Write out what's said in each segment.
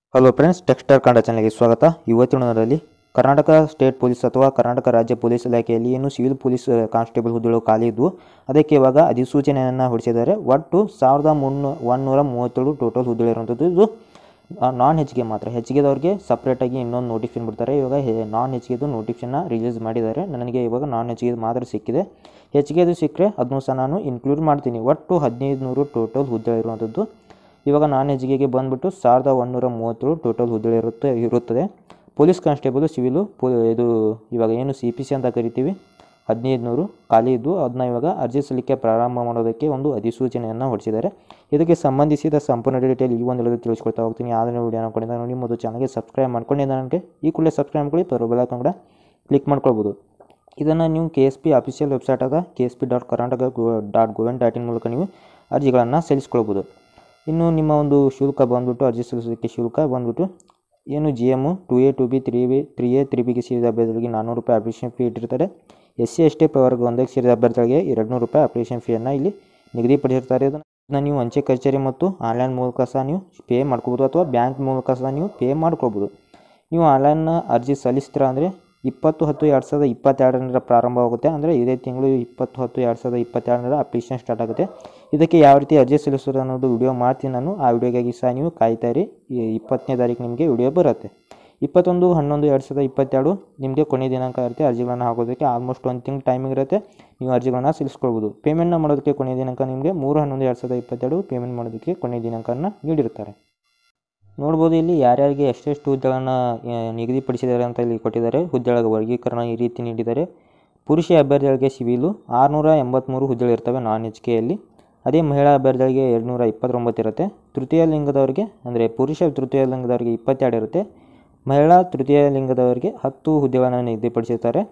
hello friends textile Kannada ಚಾನಲ್ಗೆ ಸ್ವಾಗತ ಇವತ್ತಿನದಲ್ಲಿ Karnataka state police ಅಥವಾ ಕರ್ನಾಟಕ ರಾಜ್ಯ ಪೊಲೀಸ್ ಇಲಾಖೆಯಲ್ಲಿ ಏನು ಸಿವಿಲ್ ಪೊಲೀಸ್ ಕಾನ್ಸ್ಟೇಬಲ್ ಹುದ್ದೆಗಳು ಖಾಲಿ ಇದ್ವು ಅದಕ್ಕೆ ಇವಾಗ ಅಧಿಸೂಚನೆಯನ್ನು ಹೊರಡಿಸಿದ್ದಾರೆ ಒಟ್ಟು ಸಾವಿರದ ಮುನ್ನೂ ಒನ್ನೂರ ಮೂವತ್ತೇಳು ಟೋಟಲ್ ಹುದ್ದೆಗಳಿರುವಂಥದ್ದು ಇದು ನಾನ್ ಹೆಚ್ಚಿಗೆ ಮಾತ್ರ ಹೆಚ್ಚಿಗೆದವ್ರಿಗೆ ಸಪ್ರೇಟಾಗಿ ಇನ್ನೊಂದು ನೋಟಿಫಿಕೇಶನ್ ಬಿಡ್ತಾರೆ ಇವಾಗ ನಾನ್ ಹೆಚ್ಚಿಗೆದು ನೋಟಿಫಿಕೇಶನ್ನ ರಿಲೀಸ್ ಮಾಡಿದ್ದಾರೆ ನನಗೆ ಇವಾಗ ನಾನ್ ಹೆಚ್ಚಿಗೆ ಮಾತ್ರ ಸಿಕ್ಕಿದೆ ಹೆಚ್ಚಿಗೆದು ಸಿಕ್ಕರೆ ಅದನ್ನು ಸಹ ನಾನು ಇನ್ಕ್ಲೂಡ್ ಮಾಡ್ತೀನಿ ಒಟ್ಟು ಹದಿನೈದು ನೂರು ಟೋಟಲ್ ಹುದ್ದೆಗಳಿರುವಂಥದ್ದು ಇವಾಗ ನಾನ್ ಹೆಚ್ಚಿಗೆಗೆ ಬಂದುಬಿಟ್ಟು ಸಾವಿರದ ಒಂದೂರ ಮೂವತ್ತೇಳು ಟೋಟಲ್ ಹುದ್ದೆ ಇರುತ್ತೆ ಇರುತ್ತದೆ ಪೊಲೀಸ್ ಕಾನ್ಸ್ಟೇಬಲು ಸಿವಿಲು ಪೊ ಇದು ಇವಾಗ ಏನು ಸಿ ಪಿ ಸಿ ಅಂತ ಕರಿತೀವಿ ಹದಿನೈದು ನೂರು ಖಾಲಿ ಇದ್ದು ಅದನ್ನ ಇವಾಗ ಅರ್ಜಿ ಸಲ್ಲಿಕೆ ಪ್ರಾರಂಭ ಮಾಡೋದಕ್ಕೆ ಒಂದು ಅಧಿಸೂಚನೆಯನ್ನು ಹೊರಡಿಸಿದ್ದಾರೆ ಇದಕ್ಕೆ ಸಂಬಂಧಿಸಿದ ಸಂಪೂರ್ಣ ಡೀಟೇಲ್ ಈ ಒಂದು ವಿಡಿಯೋದಲ್ಲಿ ತಿಳಿಸ್ಕೊಡ್ತಾ ಹೋಗ್ತೀನಿ ಯಾವ್ದಾರ ವಿಡಿಯೋ ನೋಡ್ಕೊಂಡಿದ್ದ ನೋಡಿ ಮತ್ತು ಚಾನಲ್ಗೆ ಸಬ್ಸ್ಕ್ರೈಬ್ ಮಾಡ್ಕೊಂಡಿದ್ದ ನನಗೆ ಈ ಕೂಡಲೇ ಸಬ್ಸ್ಕ್ರೈಬ್ ಮಾಡ್ಕೊಳ್ಳಿ ಪರ ಬೆಲೈಕನ್ ಕೂಡ ಕ್ಲಿಕ್ ಮಾಡ್ಕೊಳ್ಬೋದು ಇದನ್ನು ನೀವು K S P official website ಆದ K S P dot Karnataka dot gov dot in ಮೂಲಕ ನೀವು ಅರ್ಜಿಗಳನ್ನು ಸಲ್ಲಿಸ್ಕೊಳ್ಬೋದು ಇನ್ನು ನಿಮ್ಮ ಒಂದು ಶುಲ್ಕ ಬಂದ್ಬಿಟ್ಟು ಅರ್ಜಿ ಸಲ್ಲಿಸೋದಕ್ಕೆ ಶುಲ್ಕ ಬಂದ್ಬಿಟ್ಟು ಏನು G M two A two B three B three A three ಬಿಗೆ ಸೇರಿದ ಅಭ್ಯರ್ಥಿಗಳಿಗೆ ನಾನ್ನೂರು ರೂಪಾಯಿ ಅಪ್ಲಿಕೇಶನ್ ಫೀ ಇಟ್ಟಿರ್ತಾರೆ ಎಸ್ ಸಿ ಎಸ್ ಟಿ ವರ್ಗ ಒಂದಕ್ಕೆ ಸೇರಿದ ಅಭ್ಯರ್ಥಿಗಳಿಗೆ ಎರಡು ನೂರು ರೂಪಾಯಿ ಅಪ್ಲಿಕೇಶನ್ ಫೀಯನ್ನು ಇಲ್ಲಿ ನಿಗದಿಪಡಿಸಿರ್ತಾರೆ ಇದನ್ನು ನೀವು ಅಂಚೆ ಕಚೇರಿ ಮತ್ತು ಆನ್ಲೈನ್ ಮೂಲಕ ಸಹ ನೀವು ಪೇ ಮಾಡ್ಕೋಬೋದು ಅಥವಾ ಬ್ಯಾಂಕ್ ಮೂಲಕ ಸಹ ನೀವು ಪೇ ಮಾಡ್ಕೋಬೋದು ನೀವು ಆನ್ಲೈನ್ ಅರ್ಜಿ ಸಲ್ಲಿಸ್ತೀರಾ ಅಂದರೆ ಇಪ್ಪತ್ತು ಹತ್ತು ಎರಡು ಸಾವಿರದ ಇಪ್ಪತ್ತೆರಡರಿಂದ ಪ್ರಾರಂಭವಾಗುತ್ತೆ ಅಂದರೆ ಇದೇ ತಿಂಗಳು ಇಪ್ಪತ್ತು ಹತ್ತು ಎರಡು ಸಾವಿರದ ಇಪ್ಪತ್ತೆರಡರಿಂದ ಅಪ್ಲಿಕೇಶನ್ ಸ್ಟಾರ್ಟ್ ಆಗುತ್ತೆ ಇದಕ್ಕೆ ಯಾವ ರೀತಿ ಅರ್ಜಿ ಸಲ್ಲಿಸೋದು ಅನ್ನೋದು ವಿಡಿಯೋ ಮಾಡ್ತೀನಿ ನಾನು ಆ ವಿಡಿಯೋಗಾಗಿ ಸಹ ನೀವು ಕಾಯ್ತಾ ಇರಿ ಈ ಇಪ್ಪತ್ತನೇ ತಾರೀಕು ನಿಮಗೆ ವಿಡಿಯೋ ಬರುತ್ತೆ ಇಪ್ಪತ್ತೊಂದು ಹನ್ನೊಂದು ಎರಡು ಸಾವಿರದ ಇಪ್ಪತ್ತೆರಡು ನಿಮಗೆ ಕೊನೆ ದಿನಾಂಕ ಇರುತ್ತೆ ಅರ್ಜಿಗಳನ್ನು ಹಾಕೋದಕ್ಕೆ ಆಲ್ಮೋಸ್ಟ್ ಒಂದು ತಿಂಗಳು ಟೈಮಿಂಗ್ ಇರುತ್ತೆ ನೀವು ಅರ್ಜಿಗಳನ್ನು ಸಲ್ಲಿಸ್ಕೊಳ್ಬೋದು ಪೇಮೆಂಟ್ನ ಮಾಡೋದಕ್ಕೆ ಕೊನೆಯ ದಿನಾಂಕ ನಿಮಗೆ ಮೂರು ಹನ್ನೊಂದು ಎರಡು ಸಾವಿರದ ಇಪ್ಪತ್ತೆರಡು ಪೇಮೆಂಟ್ ಮಾಡೋದಕ್ಕೆ ಕೊನೆಯ ದಿನಾಂಕವನ್ನು ನೀಡಿರ್ತಾರೆ ನೋಡ್ಬೋದು ಇಲ್ಲಿ ಯಾರ್ಯಾರಿಗೆ ಎಷ್ಟೆಷ್ಟು ಹುದ್ದೆಗಳನ್ನು ಆ, ನಿಗದಿಪಡಿಸಿದ್ದಾರೆ ಅಂತ ಇಲ್ಲಿ ಕೊಟ್ಟಿದ್ದಾರೆ ಹುದ್ದೆಗಳ ವರ್ಗೀಕರಣ ಈ ರೀತಿ ನೀಡಿದ್ದಾರೆ ಪುರುಷ ಅಭ್ಯರ್ಥಿಗಳಿಗೆ ಸಿವಿಲು ಆರುನೂರ ಎಂಬತ್ತ್ಮೂರು ಹುದ್ದೆಗಳಿರ್ತವೆ ನಾನ್ ಎಚ್ ಕೆಯಲ್ಲಿ ಅದೇ ಮಹಿಳಾ ಅಭ್ಯರ್ಥಿಗಳಿಗೆ ಎರಡುನೂರ ಇಪ್ಪತ್ತೊಂಬತ್ತು ಇರುತ್ತೆ ತೃತೀಯ ಲಿಂಗದವರಿಗೆ ಅಂದರೆ ಪುರುಷ ತೃತೀಯ ಲಿಂಗದವರಿಗೆ ಇಪ್ಪತ್ತೆರಡು ಇರುತ್ತೆ ಮಹಿಳಾ ತೃತೀಯ ಲಿಂಗದವರಿಗೆ ಹತ್ತು ಹುದ್ದೆಗಳನ್ನು ನಿಗದಿಪಡಿಸಿರ್ತಾರೆ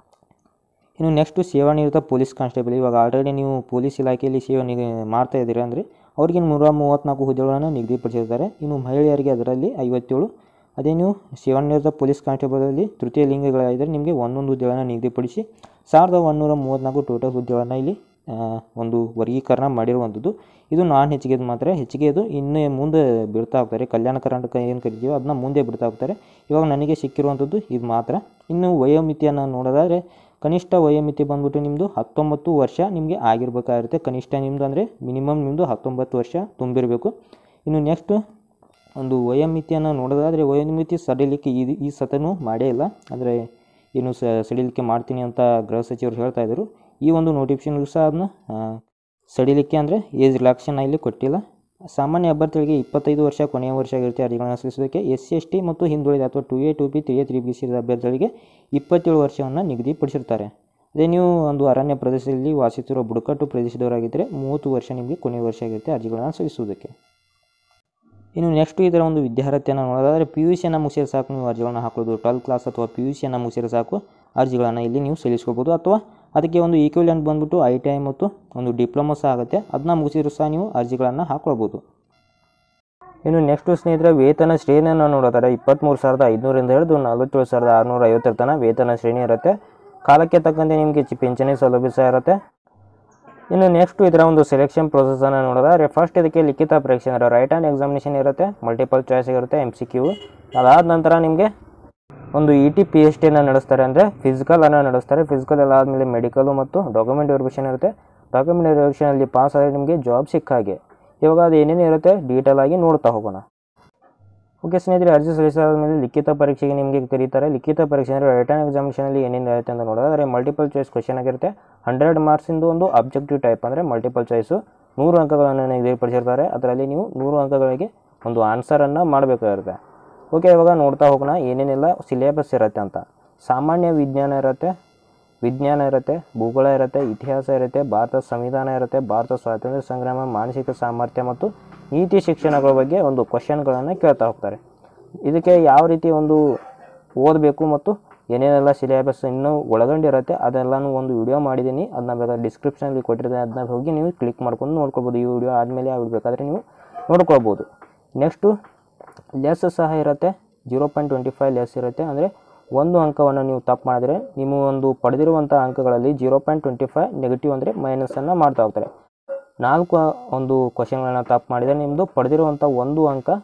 ಇನ್ನು ನೆಕ್ಸ್ಟು ಸೇವಾನಿರತ ಪೊಲೀಸ್ ಕಾನ್ಸ್ಟೇಬಲ್ ಇವಾಗ ಆಲ್ರೆಡಿ ನೀವು ಪೊಲೀಸ್ ಇಲಾಖೆಯಲ್ಲಿ ಸೇವೆ ನಿಗ ಮಾಡ್ತಾ ಇದ್ದೀರಾ ಅಂದರೆ ಅವ್ರಿಗೆ ನೂರ ಮೂವತ್ತ್ನಾಲ್ಕು ಹುದ್ದೆಗಳನ್ನು ನಿಗದಿಪಡಿಸಿರ್ತಾರೆ ಇನ್ನು ಮಹಿಳೆಯರಿಗೆ ಅದರಲ್ಲಿ ಐವತ್ತೇಳು ಅದೇ ನೀವು ಸೇವಾನಿರತ ಪೊಲೀಸ್ ಕಾನ್ಸ್ಟೇಬಲಲ್ಲಿ ತೃತೀಯ ಲಿಂಗಗಳಾಗಿದ್ದರೆ ನಿಮಗೆ ಒಂದೊಂದು ಹುದ್ದೆಗಳನ್ನು ನಿಗದಿಪಡಿಸಿ ಸಾವಿರದ ಒಂದೂರ ಮೂವತ್ತ್ನಾಲ್ಕು ಟೋಟಲ್ ಹುದ್ದೆಗಳನ್ನು ಇಲ್ಲಿ ಆ, ಒಂದು ವರ್ಗೀಕರಣ ಮಾಡಿರುವಂಥದ್ದು ಇದು ನಾನ್ ಹೆಚ್ಚಿಗೆದು ಮಾತ್ರ ಹೆಚ್ಚಿಗೆದು ಇನ್ನೂ ಮುಂದೆ ಬಿಡ್ತಾ ಹೋಗ್ತಾರೆ ಕಲ್ಯಾಣ ಕರ್ನಾಟಕ ಏನು ಕರಿತೀವೋ ಅದನ್ನ ಮುಂದೆ ಬಿಡ್ತಾ ಹೋಗ್ತಾರೆ ಇವಾಗ ನನಗೆ ಸಿಕ್ಕಿರುವಂಥದ್ದು ಇದು ಮಾತ್ರ ಇನ್ನು ವಯೋಮಿತಿಯನ್ನು ನೋಡೋದಾದರೆ ಕನಿಷ್ಠ ವಯೋಮಿತಿ ಬಂದ್ಬಿಟ್ಟು ನಿಮ್ಮದು ಹತ್ತೊಂಬತ್ತು ವರ್ಷ ನಿಮಗೆ ಆಗಿರ್ಬೇಕಾಗಿರುತ್ತೆ ಕನಿಷ್ಠ ನಿಮ್ಮದು ಅಂದರೆ ಮಿನಿಮಮ್ ನಿಮ್ಮದು ಹತ್ತೊಂಬತ್ತು ವರ್ಷ ತುಂಬಿರಬೇಕು ಇನ್ನು ನೆಕ್ಸ್ಟು ಒಂದು ವಯೋಮಿತಿಯನ್ನು ನೋಡೋದಾದರೆ ವಯೋಮಿತಿ ಸಡಿಲಿಕ್ಕೆ ಈ ಈ ಸತನೂ ಮಾಡೇ ಇಲ್ಲ ಅಂದರೆ ಏನು ಸ ಸಡಿಲಿಕೆ ಮಾಡ್ತೀನಿ ಅಂತ ಗೃಹ ಸಚಿವರು ಹೇಳ್ತಾ ಇದ್ದರು ಈ ಒಂದು ನೋಟಿಫಿಕೇಶನ್ಗೂ ಸಹ ಅದನ್ನ ಆ, ಸಡಿಲಿಕೆ ಅಂದರೆ ಏಜ್ ರಿಲ್ಯಾಕ್ಸನ್ ಇಲ್ಲಿ ಕೊಟ್ಟಿಲ್ಲ ಸಾಮಾನ್ಯ ಅಭ್ಯರ್ಥಿಗಳಿಗೆ ಇಪ್ಪತ್ತೈದು ವರ್ಷ ಕೊನೆಯ ವರ್ಷ ಆಗಿರುತ್ತೆ ಅರ್ಜಿಗಳನ್ನು ಸಲ್ಲಿಸೋದಕ್ಕೆ ಎಸ್ ಸಿ ಎಸ್ ಟಿ ಮತ್ತು ಹಿಂದುಳಿದ ಅಥವಾ two A two B three A three B ಸೇರಿದ ಅಭ್ಯರ್ಥಿಗಳಿಗೆ ಇಪ್ಪತ್ತೇಳು ವರ್ಷವನ್ನು ನಿಗದಿಪಡಿಸಿರ್ತಾರೆ ಅದೇ ನೀವು ಒಂದು ಅರಣ್ಯ ಪ್ರದೇಶದಲ್ಲಿ ವಾಸಿಸುತ್ತಿರುವ ಬುಡಕಟ್ಟು ಪ್ರದೇಶದವರಾಗಿದ್ದರೆ ಮೂವತ್ತು ವರ್ಷ ನಿಮಗೆ ಕೊನೆಯ ವರ್ಷ ಆಗಿರುತ್ತೆ ಅರ್ಜಿಗಳನ್ನು ಸಲ್ಲಿಸುವುದಕ್ಕೆ ಇನ್ನು ನೆಕ್ಸ್ಟ್ ಇದರ ಒಂದು ವಿದ್ಯಾರ್ಥಿಯನ್ನು ನೋಡೋದಾದರೆ ಪಿ ಯು ಸಿಯನ್ನು ಮುಗಿಸಿದ್ರೆ ಸಾಕು ನೀವು ಅರ್ಜಿಗಳನ್ನು ಹಾಕೋದು ಟ್ವೆಲ್ತ್ ಕ್ಲಾಸ್ ಅಥವಾ ಪಿ ಯು ಸಿಯನ್ನು ಮುಗಿಸಿದ್ರೆ ಸಾಕು ಅರ್ಜಿಗಳನ್ನು ಇಲ್ಲಿ ನೀವು ಸಲ್ಲಿಸ್ಕೋಬೋದು ಅಥವಾ ಅದಕ್ಕೆ ಒಂದು ಈಕ್ವಲೆಂಟ್ ಬಂದ್ಬಿಟ್ಟು ಐ ಟಿ ಐ ಮತ್ತು ಒಂದು ಡಿಪ್ಲೊಮಾ ಸಹ ಆಗುತ್ತೆ ಅದನ್ನ ಮುಗಿಸಿದ್ರು ಸಹ ನೀವು ಅರ್ಜಿಗಳನ್ನು ಹಾಕ್ಕೊಳ್ಬೋದು ಇನ್ನು ನೆಕ್ಸ್ಟ್ ಸ್ನೇಹಿತರೆ ವೇತನ ಶ್ರೇಣಿಯನ್ನು ನೋಡೋದಾರೆ ಇಪ್ಪತ್ತ್ಮೂರು ಸಾವಿರದ ಐದುನೂರಿಂದ ಹಿಡಿದು ನಲವತ್ತೇಳು ಸಾವಿರದ ಆರುನೂರ ಐವತ್ತರ ತನಕ ವೇತನ ಶ್ರೇಣಿ ಇರುತ್ತೆ ಕಾಲಕ್ಕೆ ತಕ್ಕಂತೆ ನಿಮಗೆ ಚಿ- ಪಿಂಚಣಿ ಸೌಲಭ್ಯ ಸಹ ಇರುತ್ತೆ ಇನ್ನು ನೆಕ್ಸ್ಟ್ ಇದರ ಒಂದು ಸೆಲೆಕ್ಷನ್ ಪ್ರೊಸೆಸನ್ನು ನೋಡೋದಾದ್ರೆ ಫಸ್ಟ್ ಇದಕ್ಕೆ ಲಿಖಿತ ಪರೀಕ್ಷೆ ಅಂದರೆ ರೈಟ್ ಆ್ಯಂಡ್ ಎಕ್ಸಾಮಿನೇಷನ್ ಇರುತ್ತೆ ಮಲ್ಟಿಪಲ್ ಚಾಯ್ಸ್ ಇರುತ್ತೆ ಎಮ್ ಸಿ ಕ್ಯೂ ಅದಾದ ನಂತರ ನಿಮಗೆ ಒಂದು ಇ ಟಿ ಪಿ ಎಚ್ ಟಿಯನ್ನು ನಡೆಸ್ತಾರೆ ಅಂದರೆ ಫಿಸಿಕಲ್ ಅನ್ನು ನಡೆಸ್ತಾರೆ ಫಿಸಿಕಲ್ ಎಲ್ಲ ಆದಮೇಲೆ ಮೆಡಿಕಲು ಮತ್ತು ಡಾಕ್ಯುಮೆಂಟ್ ವೆರಿಫಿಕೇಷನ್ ಇರುತ್ತೆ ಡಾಕ್ಯುಮೆಂಟ್ ವೆರಿಫಿಕೇಷನಲ್ಲಿ ಪಾಸ್ ಆದರೆ ನಿಮಗೆ ಜಾಬ್ ಸಿಕ್ಕ ಹಾಗೆ ಇವಾಗ ಅದು ಏನೇನು ಇರುತ್ತೆ ಡೀಟೇಲ್ ಆಗಿ ನೋಡ್ತಾ ಹೋಗೋಣ ಓಕೆ ಸ್ನೇಹಿತರೆ ಅರ್ಜಿ ಸಲ್ಲಿಸಾದ ಮೇಲೆ ಲಿಖಿತ ಪರೀಕ್ಷೆಗೆ ನಿಮಗೆ ಕರೀತಾರೆ ಲಿಖಿತ ಪರೀಕ್ಷೆ ಅಂದರೆ ರಿಟರ್ನ್ ಎಕ್ಸಾಮಿನೇಷನಲ್ಲಿ ಏನೇನು ಇರುತ್ತೆ ಅಂತ ನೋಡೋದಾದ್ರೆ ಮಲ್ಟಿಪಲ್ ಚಾಯ್ಸ್ ಕ್ವಶನ್ ಆಗಿರುತ್ತೆ ಹಂಡ್ರೆಡ್ ಮಾರ್ಕ್ಸಿಂದು ಒಂದು ಅಬ್ಜೆಕ್ಟಿವ್ ಟೈಪ್ ಅಂದರೆ ಮಲ್ಟಿಪಲ್ ಚಾಯ್ಸು ನೂರು ಅಂಕಗಳನ್ನು ನಿಗದಿಪಡಿಸಿರ್ತಾರೆ ಅದರಲ್ಲಿ ನೀವು ನೂರು ಅಂಕಗಳಿಗೆ ಒಂದು ಆನ್ಸರನ್ನು ಮಾಡಬೇಕಾಗಿರುತ್ತೆ ಓಕೆ ಇವಾಗ ನೋಡ್ತಾ ಹೋಗೋಣ ಏನೇನೆಲ್ಲ ಸಿಲೆಬಸ್ ಇರುತ್ತೆ ಅಂತ ಸಾಮಾನ್ಯ ವಿಜ್ಞಾನ ಇರುತ್ತೆ ವಿಜ್ಞಾನ ಇರುತ್ತೆ ಭೂಗೋಳ ಇರುತ್ತೆ ಇತಿಹಾಸ ಇರುತ್ತೆ ಭಾರತ ಸಂವಿಧಾನ ಇರುತ್ತೆ ಭಾರತ ಸ್ವಾತಂತ್ರ್ಯ ಸಂಗ್ರಾಮ ಮಾನಸಿಕ ಸಾಮರ್ಥ್ಯ ಮತ್ತು ನೀತಿ ಶಿಕ್ಷಣಗಳ ಬಗ್ಗೆ ಒಂದು ಕ್ವಶನ್ಗಳನ್ನು ಕೇಳ್ತಾ ಹೋಗ್ತಾರೆ ಇದಕ್ಕೆ ಯಾವ ರೀತಿ ಒಂದು ಓದಬೇಕು ಮತ್ತು ಏನೇನೆಲ್ಲ ಸಿಲೆಬಸ್ ಇನ್ನೂ ಒಳಗೊಂಡಿರುತ್ತೆ ಅದೆಲ್ಲನೂ ಒಂದು ವಿಡಿಯೋ ಮಾಡಿದ್ದೀನಿ ಅದನ್ನ ಬೇಕಾದ್ರೆ ಡಿಸ್ಕ್ರಿಪ್ಷನಲ್ಲಿ ಕೊಟ್ಟಿರ್ತೀನಿ ಅದನ್ನ ಹೋಗಿ ನೀವು ಕ್ಲಿಕ್ ಮಾಡ್ಕೊಂಡು ನೋಡ್ಕೊಳ್ಬೋದು ಈ ವಿಡಿಯೋ ಆದಮೇಲೆ ಆ ವಿಡಿಯೋ ಬೇಕಾದರೆ ನೀವು ನೋಡ್ಕೊಳ್ಬೋದು ನೆಕ್ಸ್ಟು ಲೆಸ್ ಸಹ ಇರುತ್ತೆ zero point twenty five less ಇರುತ್ತೆ ಅಂದರೆ ಒಂದು ಅಂಕವನ್ನು ನೀವು ತಪ್ಪು ಮಾಡಿದ್ರೆ ನಿಮ್ಮ ಒಂದು ಪಡೆದಿರುವಂಥ ಅಂಕಗಳಲ್ಲಿ zero point twenty five negative ಅಂದರೆ ಮೈನಸನ್ನು ಮಾಡ್ತಾ ಹೋಗ್ತಾರೆ ನಾಲ್ಕು ಒಂದು ಕ್ವಶನ್ಗಳನ್ನ ತಪ್ಪು ಮಾಡಿದರೆ ನಿಮ್ಮದು ಪಡೆದಿರುವಂಥ ಒಂದು ಅಂಕ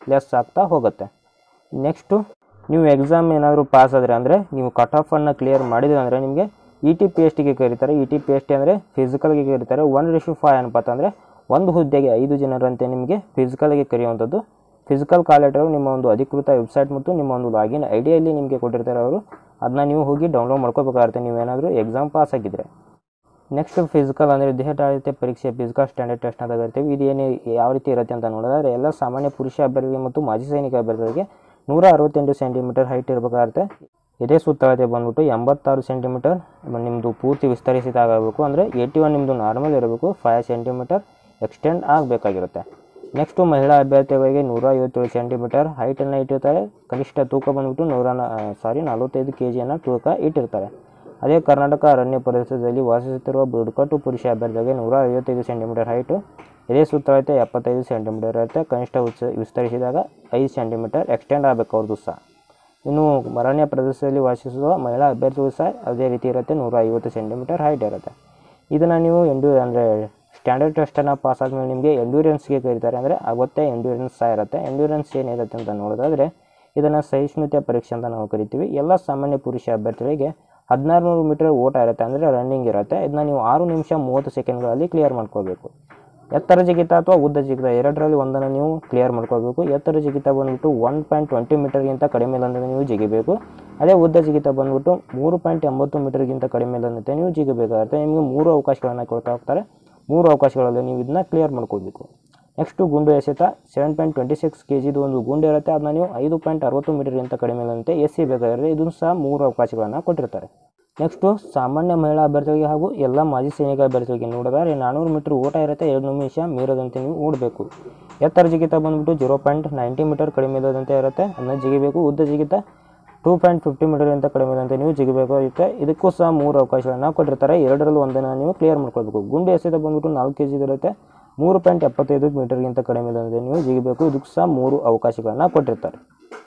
ಲೆಸ್ ಆಗ್ತಾ ಹೋಗುತ್ತೆ ನೆಕ್ಸ್ಟು ನೀವು ಎಕ್ಸಾಮ್ ಏನಾದರೂ ಪಾಸ್ ಆದರೆ ಅಂದರೆ ನೀವು ಕಟ್ ಆಫನ್ನು ಕ್ಲಿಯರ್ ಮಾಡಿದ್ರೆ ಅಂದರೆ ನಿಮಗೆ ಇ ಟಿ ಪಿ ಎಸ್ ಟಿಗೆ ಕರೀತಾರೆ E T P S T ಅಂದರೆ ಫಿಸಿಕಲ್ಗೆ ಕರೀತಾರೆ ಒನ್ ರಿಶು ಫೈವ್ ಅನ್ಪತ್ತ ಅಂದರೆ ಒಂದು ಹುದ್ದೆಗೆ ಐದು ಜನರಂತೆ ನಿಮಗೆ ಫಿಸಿಕಲ್ಗೆ ಕರೆಯುವಂಥದ್ದು ಫಿಸಿಕಲ್ ಕಾಲೇಟರು ನಿಮ್ಮ ಒಂದು ಅಧಿಕೃತ ವೆಬ್ಸೈಟ್ ಮತ್ತು ನಿಮ್ಮ ಒಂದು ಲಾಗಿನ್ ಐ ಡಿಯಲ್ಲಿ ನಿಮಗೆ ಕೊಟ್ಟಿರ್ತಾರೆ ಅವರು ಅದನ್ನ ನೀವು ಹೋಗಿ ಡೌನ್ಲೋಡ್ ಮಾಡ್ಕೋಬೇಕಾಗುತ್ತೆ ನೀವೇನಾದರೂ ಎಕ್ಸಾಮ್ ಪಾಸ್ ಆಗಿದ್ದರೆ ನೆಕ್ಸ್ಟ್ ಫಿಸಿಕಲ್ ಅಂದರೆ ದೇಹದಾಳಿತೆ ಪರೀಕ್ಷೆ ಫಿಸಿಕಲ್ ಸ್ಟ್ಯಾಂಡರ್ಡ್ ಟೆಸ್ಟ್ ಅಂತ ಕರಿತೀವಿ ಇದು ಏನು ಯಾವ ರೀತಿ ಇರುತ್ತೆ ಅಂತ ನೋಡಿದ್ರೆ ಎಲ್ಲ ಸಾಮಾನ್ಯ ಪುರುಷ ಅಭ್ಯರ್ಥಿಗಳಿಗೆ ಮತ್ತು ಮಾಜಿ ಸೈನಿಕ ಅಭ್ಯರ್ಥಿಗಳಿಗೆ ನೂರ ಅರವತ್ತೆಂಟು ಸೆಂಟಿಮೀಟರ್ ಹೈಟ್ ಇರಬೇಕಾಗುತ್ತೆ ಇದೇ ಸುತ್ತಳತೆ ಬಂದ್ಬಿಟ್ಟು ಎಂಬತ್ತಾರು ಸೆಂಟಿಮೀಟರ್ ನಿಮ್ಮದು ಪೂರ್ತಿ ವಿಸ್ತರಿಸಿದಾಗಬೇಕು ಅಂದರೆ ಏಯ್ಟಿ ಒನ್ ನಿಮ್ಮದು ನಾರ್ಮಲ್ ಇರಬೇಕು ಫೈವ್ ಸೆಂಟಿಮೀಟರ್ ಎಕ್ಸ್ಟೆಂಡ್ ಆಗಬೇಕಾಗಿರುತ್ತೆ ನೆಕ್ಸ್ಟು ಮಹಿಳಾ ಅಭ್ಯರ್ಥಿಗಳಿಗೆ ನೂರ ಐವತ್ತೇಳು ಸೆಂಟಿಮೀಟರ್ ಹೈಟನ್ನು ಇಟ್ಟಿರ್ತಾರೆ ಕನಿಷ್ಠ ತೂಕ ಬಂದ್ಬಿಟ್ಟು ನೂರ ಸಾರಿ ನಲವತ್ತೈದು ಕೆ ಜಿಯನ್ನು ತೂಕ ಇಟ್ಟಿರ್ತಾರೆ ಅದೇ ಕರ್ನಾಟಕ ಅರಣ್ಯ ಪ್ರದೇಶದಲ್ಲಿ ವಾಸಿಸುತ್ತಿರುವ ಬುಡಕಟ್ಟು ಪುರುಷ ಅಭ್ಯರ್ಥಿಗಳಿಗೆ ನೂರ ಐವತ್ತೈದು ಸೆಂಟಿಮೀಟರ್ ಹೈಟು ಇದೇ ಸುತ್ತಳತೆ ಎಪ್ಪತ್ತೈದು ಸೆಂಟಿಮೀಟರ್ ಇರುತ್ತೆ ಕನಿಷ್ಠ ಉತ್ಸ ವಿಸ್ತರಿಸಿದಾಗ ಐದು ಸೆಂಟಿಮೀಟರ್ ಎಕ್ಸ್ಟೆಂಡ್ ಆಗಬೇಕು ಅವ್ರದ್ದು ಸಹ ಇನ್ನು ಅರಣ್ಯ ಪ್ರದೇಶದಲ್ಲಿ ವಾಸಿಸುವ ಮಹಿಳಾ ಅಭ್ಯರ್ಥಿಗಳು ಸಹ ಅದೇ ರೀತಿ ಇರುತ್ತೆ ನೂರ ಐವತ್ತು ಸೆಂಟಿಮೀಟರ್ ಹೈಟ್ ಇರುತ್ತೆ ಇದನ್ನು ನೀವು ಎಂಡು ಅಂದರೆ ಸ್ಟ್ಯಾಂಡರ್ಡ್ ಟೆಸ್ಟನ್ನು ಪಾಸ್ ಆದಮೇಲೆ ನಿಮಗೆ ಎಂಡ್ಯೂರೆನ್ಸ್ಗೆ ಕರೀತಾರೆ ಅಂದರೆ ಆವತ್ತೇ ಎಂಡ್ಯೂರೆನ್ಸ್ ಸಹ ಇರುತ್ತೆ ಎಂಡ್ಯೂರೆನ್ಸ್ ಏನಿರುತ್ತೆ ಅಂತ ನೋಡೋದಾದರೆ ಇದನ್ನು ಸಹಿಷ್ಣುತೆ ಪರೀಕ್ಷೆ ಅಂತ ನಾವು ಕರಿತೀವಿ ಎಲ್ಲ ಸಾಮಾನ್ಯ ಪುರುಷ ಅಭ್ಯರ್ಥಿಗಳಿಗೆ ಹದಿನಾರು ನೂರು ಮೀಟರ್ ಓಟ ಇರುತ್ತೆ ಅಂದರೆ ರನ್ನಿಂಗ್ ಇರುತ್ತೆ ಇದನ್ನ ನೀವು ಆರು ನಿಮಿಷ ಮೂವತ್ತು ಸೆಕೆಂಡ್ಗಳಲ್ಲಿ ಕ್ಲಿಯರ್ ಮಾಡ್ಕೋಬೇಕು ಎತ್ತರ ಜಿಗಿತ ಅಥವಾ ಉದ್ದ ಜಿಗಿತ ಎರಡರಲ್ಲಿ ಒಂದನ್ನು ನೀವು ಕ್ಲಿಯರ್ ಮಾಡ್ಕೋಬೇಕು ಎತ್ತರ ಜಿಗಿತ ಬಂದ್ಬಿಟ್ಟು ಒನ್ ಪಾಯಿಂಟ್ ಟ್ವೆಂಟಿ ಮೀಟರ್ಗಿಂತ ಕಡಿಮೆ ಇಲ್ಲಂದ್ರೆ ನೀವು ಜಿಗಿಬೇಕು ಅದೇ ಉದ್ದ ಜಿಗಿತ ಬಂದ್ಬಿಟ್ಟು ಮೂರು ಪಾಯಿಂಟ್ ಎಂಬತ್ತು ಮೀಟರ್ಗಿಂತ ಕಡಿಮೆ ಇಲ್ಲಂತೆ ನೀವು ಜಿಗಬೇಕಾಗುತ್ತೆ ನಿಮಗೆ ಮೂರು ಅವಕಾಶಗಳನ್ನು ಕೊಡ್ತಾ ಹೋಗ್ತಾರೆ ಮೂರು ಅವಕಾಶಗಳಲ್ಲಿ ನೀವು ಇದನ್ನ ಕ್ಲಿಯರ್ ಮಾಡ್ಕೋಬೇಕು ನೆಕ್ಸ್ಟು ಗುಂಡು ಎಸೆತ seven point twenty six K ಜಿದು ಒಂದು ಗುಂಡು ಇರುತ್ತೆ ಅದನ್ನ ನೀವು ಐದು ಪಾಯಿಂಟ್ ಅರವತ್ತು ಮೀಟರ್ಗಿಂತ ಕಡಿಮೆ ಇಲ್ಲಂತೆ ಎಸ್ ಸಿ ಬೇಕಾಗಿರುತ್ತೆ ಇದನ್ನು ಸಹ ಮೂರು ಅವಕಾಶಗಳನ್ನು ಕೊಟ್ಟಿರ್ತಾರೆ ನೆಕ್ಸ್ಟು ಸಾಮಾನ್ಯ ಮಹಿಳಾ ಅಭ್ಯರ್ಥಿಗಳಿಗೆ ಹಾಗೂ ಎಲ್ಲ ಮಾಜಿ ಸೈನಿಕ ಅಭ್ಯರ್ಥಿಗಳಿಗೆ ನೋಡಿದರೆ ನಾನ್ನೂರು ಮೀಟರ್ ಓಟ ಇರುತ್ತೆ ಎರಡು ನಿಮಿಷ ಮೀರದಂತೆ ನೀವು ಓಡಬೇಕು ಎತ್ತರ ಜಿಗಿತ ಬಂದ್ಬಿಟ್ಟು ಜೀರೋ ಪಾಯಿಂಟ್ ನೈಂಟಿ ಮೀಟರ್ ಕಡಿಮೆ ಇಲ್ಲದಂತೆ ಇರುತ್ತೆ ಅದನ್ನ ಜಿಗಿಬೇಕು ಉದ್ದ ಜಿಗಿತ ಟೂ ಪಾಯಿಂಟ್ ಫಿಫ್ಟಿ ಮೀಟರ್ಗಿಂತ ಕಡಿಮೆ ಇಲ್ಲದಂತೆ ನೀವು ಜಿಗಬೇಕಾಗುತ್ತೆ ಇದಕ್ಕೂ ಸಹ ಮೂರು ಅವಕಾಶಗಳನ್ನು ಕೊಟ್ಟಿರ್ತಾರೆ ಎರಡರಲ್ಲಿ ಒಂದನ್ನು ನೀವು ಕ್ಲಿಯರ್ ಮಾಡ್ಕೊಳ್ಬೇಕು ಗುಂಡು ಎಸೆತ ಬಂದ್ಬಿಟ್ಟು ನಾಲ್ಕು ಕೆ ಜಿ ಇರುತ್ತೆ ಮೂರು ಪಾಯಿಂಟ್ ಎಪ್ಪತ್ತೈದು ಮೀಟರ್ಗಿಂತ ಕಡಿಮೆ ಇಲ್ಲದಂತೆ ನೀವು ಜಿಗಬೇಕು ಇದಕ್ಕೂ ಸಹ ಮೂರು ಅವಕಾಶಗಳನ್ನು ಕೊಟ್ಟಿರ್ತಾರೆ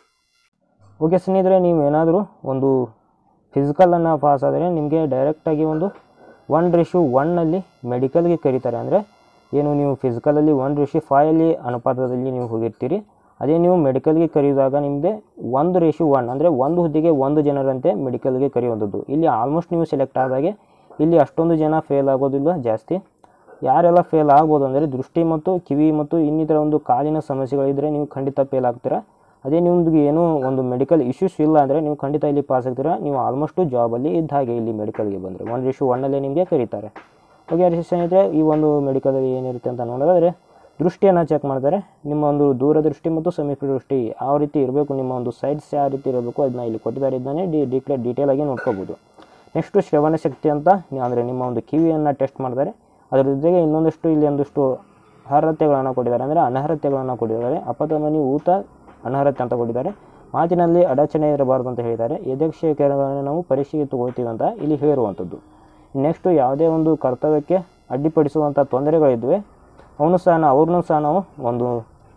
ಓಕೆ ಸ್ನೇಹಿತರೆ ನೀವೇನಾದರೂ ಒಂದು ಫಿಸಿಕಲನ್ನು ಪಾಸ್ ಆದರೆ ನಿಮಗೆ ಡೈರೆಕ್ಟಾಗಿ ಒಂದು ಒನ್ ರಿಶ್ಯೂ ಒನ್ನಲ್ಲಿ ಮೆಡಿಕಲ್ಗೆ ಕರೀತಾರೆ ಅಂದರೆ ಏನು ನೀವು ಫಿಸಿಕಲಲ್ಲಿ ಒನ್ ರಿಶ್ಯೂ ಫೈಯಲ್ಲಿ ಅನುಪಾತದಲ್ಲಿ ನೀವು ಹೋಗಿರ್ತೀರಿ ಅದೇ ನೀವು ಮೆಡಿಕಲ್ಗೆ ಕರೆಯುವಾಗ ನಿಮಗೆ ಒಂದು ರೇಷು ಒನ್ ಅಂದರೆ ಒಂದು ಹುದ್ದೆಗೆ ಒಂದು ಜನರಂತೆ ಮೆಡಿಕಲ್ಗೆ ಕರೆಯುವಂಥದ್ದು ಇಲ್ಲಿ ಆಲ್ಮೋಸ್ಟ್ ನೀವು ಸೆಲೆಕ್ಟ್ ಆದಾಗೆ ಇಲ್ಲಿ ಅಷ್ಟೊಂದು ಜನ ಫೇಲ್ ಆಗೋದಿಲ್ಲ ಜಾಸ್ತಿ ಯಾರೆಲ್ಲ ಫೇಲ್ ಆಗ್ಬೋದು ಅಂದರೆ ದೃಷ್ಟಿ ಮತ್ತು ಕಿವಿ ಮತ್ತು ಇನ್ನಿತರ ಒಂದು ಕಾಲಿನ ಸಮಸ್ಯೆಗಳಿದ್ದರೆ ನೀವು ಖಂಡಿತ ಫೇಲ್ ಆಗ್ತೀರಾ ಅದೇ ನಿಮ್ದು ಏನೂ ಒಂದು ಮೆಡಿಕಲ್ ಇಶ್ಯೂಸ್ ಇಲ್ಲ ಅಂದರೆ ನೀವು ಖಂಡಿತ ಇಲ್ಲಿ ಪಾಸ್ ಆಗ್ತೀರಾ ನೀವು ಆಲ್ಮೋಸ್ಟು ಜಾಬಲ್ಲಿ ಇದ್ದ ಹಾಗೆ ಇಲ್ಲಿ ಮೆಡಿಕಲ್ಗೆ ಬಂದರೆ ಒಂದು ಇಶ್ಯೂ ಒನ್ನಲ್ಲೇ ನಿಮಗೆ ಕರೀತಾರೆ ಓಕೆ ಸ್ನೇಹಿತರೆ ಈ ಒಂದು ಮೆಡಿಕಲಲ್ಲಿ ಏನಿರುತ್ತೆ ಅಂತ ನೋಡೋದಾದರೆ ದೃಷ್ಟಿಯನ್ನು ಚೆಕ್ ಮಾಡ್ತಾರೆ ನಿಮ್ಮ ಒಂದು ದೂರದೃಷ್ಟಿ ಮತ್ತು ಸಮೀಪ ದೃಷ್ಟಿ ಯಾವ ರೀತಿ ಇರಬೇಕು ನಿಮ್ಮ ಒಂದು ಸೈಡ್ಸ್ ಯಾವ ರೀತಿ ಇರಬೇಕು ಅದನ್ನ ಇಲ್ಲಿ ಕೊಟ್ಟಿದ್ದಾರೆ ಇದನ್ನೇ ಡಿ ಡಿಕ್ಲೇರ್ ಡೀಟೇಲ್ ಆಗಿ ನೋಡ್ಕೋಬೋದು ನೆಕ್ಸ್ಟು ಶ್ರವಣ ಶಕ್ತಿ ಅಂತ ಅಂದರೆ ನಿಮ್ಮ ಒಂದು ಕಿವಿಯನ್ನು ಟೆಸ್ಟ್ ಮಾಡ್ತಾರೆ ಅದರ ಜೊತೆಗೆ ಇನ್ನೊಂದಷ್ಟು ಇಲ್ಲಿ ಒಂದಷ್ಟು ಅರ್ಹತೆಗಳನ್ನು ಕೊಟ್ಟಿದ್ದಾರೆ ಅಂದರೆ ಅನರ್ಹತೆಗಳನ್ನು ಕೊಟ್ಟಿದ್ದಾರೆ ಅಪಧಮನಿ ಊತ ಅನರ್ಹತೆ ಅಂತ ಕೊಟ್ಟಿದ್ದಾರೆ ಮಾತಿನಲ್ಲಿ ಅಡಚಣೆ ಇರಬಾರ್ದು ಅಂತ ಹೇಳಿದ್ದಾರೆ ಯಥೇಕ್ಷಗಳನ್ನು ನಾವು ಪರೀಕ್ಷೆಗೆ ತಗೊಳ್ತೀವಿ ಅಂತ ಇಲ್ಲಿ ಹೇಳಿರುವಂಥದ್ದು ನೆಕ್ಸ್ಟು ಯಾವುದೇ ಒಂದು ಕರ್ತವ್ಯಕ್ಕೆ ಅಡ್ಡಿಪಡಿಸುವಂಥ ತೊಂದರೆಗಳಿದ್ವೆ ಅವನು ಸಹ ನಾವು ಅವ್ರನ್ನೂ ಸಹ ನಾವು ಒಂದು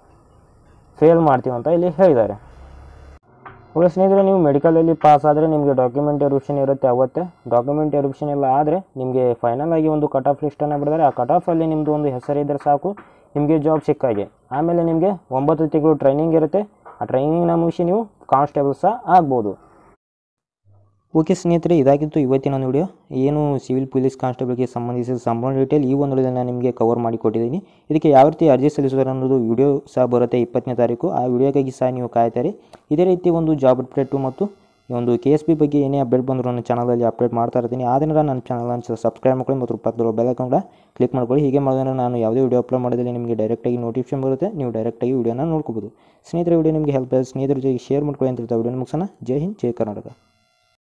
ಫೇಲ್ ಮಾಡ್ತೀವಿ ಅಂತ ಇಲ್ಲಿ ಹೇಳಿದ್ದಾರೆ ಓಕೆ ಸ್ನೇಹಿತರೆ ನೀವು ಮೆಡಿಕಲಲ್ಲಿ ಪಾಸ್ ಆದರೆ ನಿಮಗೆ ಡಾಕ್ಯುಮೆಂಟ್ ಎರುಪ್ಷನ್ ಇರುತ್ತೆ ಅವತ್ತೇ ಡಾಕ್ಯುಮೆಂಟ್ ಎರುಪ್ಷನ್ ಎಲ್ಲ ಆದರೆ ನಿಮಗೆ ಫೈನಲ್ ಆಗಿ ಒಂದು ಕಟ್ ಆಫ್ ಲಿಸ್ಟನ್ನು ಬಿಡ್ತಾರೆ ಆ ಕಟ್ ಆಫಲ್ಲಿ ನಿಮ್ಮದು ಒಂದು ಹೆಸರಿದ್ದರೆ ಸಾಕು ನಿಮಗೆ ಜಾಬ್ ಸಿಕ್ಕಾಗೆ ಆಮೇಲೆ ನಿಮಗೆ ಒಂಬತ್ತು ತಿಂಗಳು ಟ್ರೈನಿಂಗ್ ಇರುತ್ತೆ ಆ ಟ್ರೈನಿಂಗ್ನ ಮುಗಿಸಿ ನೀವು ಕಾನ್ಸ್ಟೇಬಲ್ ಸಹ ಆಗ್ಬೋದು ಓಕೆ ಸ್ನೇಹಿತರೆ ಇದಾಗಿತ್ತು ಇವತ್ತಿನ ಒಂದು ವಿಡಿಯೋ ಏನು ಸಿವಿಲ್ ಪೊಲೀಸ್ ಕಾನ್ಸ್ಟೇಬಲ್ಗೆ ಸಂಬಂಧಿಸಿದ ಸಂಪೂರ್ಣ ಡೀಟೇಲ್ ಈ ಒಂದು ವಿಡಿಯೋದಲ್ಲಿ ನಾನು ನಿಮಗೆ ಕವರ್ ಮಾಡಿ ಕೊಟ್ಟಿದ್ದೀನಿ ಇದಕ್ಕೆ ಯಾವ ರೀತಿ ಅರ್ಜಿ ಸಲ್ಲಿಸೋದು ಅನ್ನೋದು ವಿಡಿಯೋ ಸಹ ಬರುತ್ತೆ ಇಪ್ಪತ್ತನೇ ತಾರೀಕು ಆ ವಿಡಿಯೋಗಾಗಿ ಸಹ ನೀವು ಕಾಯ್ತಾರೆ ಇದೇ ರೀತಿ ಒಂದು ಜಾಬ್ ಅಪ್ಡೇಟು ಮತ್ತು ಈ ಒಂದು ಕೆ ಎಸ್ ಪಿ ಬಗ್ಗೆ ಏನೇ ಅಪ್ಡೇಟ್ ಬಂದರೂ ನನ್ನ ಚಾನಲಲ್ಲಿ ಅಪ್ಡೇಟ್ ಮಾಡ್ತಾ ಇರ್ತೀನಿ ಆದ್ದರಿಂದ ನನ್ನ ಚಾನಲನ್ನು ಸಬ್ಸ್ಕ್ರೈಬ್ ಮಾಡ್ಕೊಳ್ಳಿ ಮತ್ತು ಪಕ್ಕದಲ್ಲಿರೋ ಬೆಲ್ ಐಕಾನ್ ಕೂಡ ಕ್ಲಿಕ್ ಮಾಡ್ಕೊಳ್ಳಿ ಹೀಗೆ ಮಾಡಿದ್ರೆ ನಾನು ಯಾವುದೇ ವಿಡಿಯೋ ಅಪ್ಲೋಡ್ ಮಾಡಿದಲ್ಲಿ ನಿಮಗೆ ಡೈರೆಕ್ಟಾಗಿ ನೋಟಿಫಿಕೇಶನ್ ಬರುತ್ತೆ ನೀವು ಡೈರೆಕ್ಟಾಗಿ ವಿಡಿಯೋನ ನೋಡ್ಕೋಬೋದು ಸ್ನೇಹಿತರ ವಿಡಿಯೋ ನಿಮಗೆ ಹೆಲ್ಪ್ ಸ್ನೇಹಿತರ ಜೊತೆಗೆ ಶೇರ್ ಮಾಡ್ಕೊಳ್ಳಿ ಅಂತ ವಿಡಿಯೋ ಮುಗಿಸೋಣ ಜೈ ಹಿಂದ್ ಜೈ ಕರ್ನಾಟಕ